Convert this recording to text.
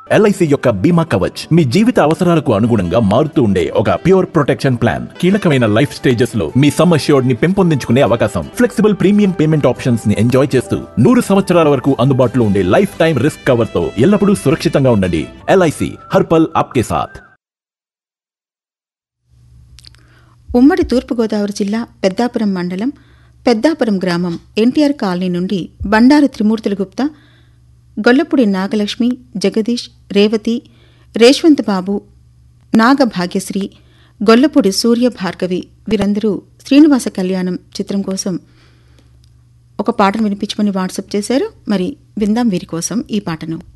LIC యొక్క బీమా కవచ్ మీ జీవిత అవసరాలకు అనుగుణంగా మారుతూ ఉండే ఒక ప్యూర్ ప్రొటెక్షన్ ప్లాన్ కీలకమైన లైఫ్ స్టేజెస్ లో మీ సమ్ అష్యూర్డ్ ని పెంపొందించుకునే అవకాశం ఫ్లెక్సిబుల్ ప్రీమియం పేమెంట్ ఆప్షన్స్ ని ఎంజాయ్ చేస్తూ నూరు సంవత్సరాల వరకు అందుబాటులో ఉండే లైఫ్ టైం రిస్క్ కవర్ తో ఎల్లప్పుడూ సురక్షితంగా ఉండండి ఎల్ఐసి హర్పల్ ఆప్కే సాథ్ ఉమ్మడి తూర్పుగోదావరి జిల్లా పెద్దాపురం మండలం పెద్దాపురం గ్రామం ఎన్టీఆర్ కాలనీ నుండి బండారు త్రిమూర్తుల గుప్తా గొల్లపూడి నాగలక్ష్మి జగదీష్ రేవతి రేష్వంత్ బాబు నాగ భాగ్యశ్రీ గొల్లపూడి సూర్య భార్గవి వీరందరూ శ్రీనివాస కళ్యాణం చిత్రం కోసం ఒక పాటను వినిపించమని వాట్సాప్ చేశారు మరి విందాం వీరి కోసం ఈ పాటను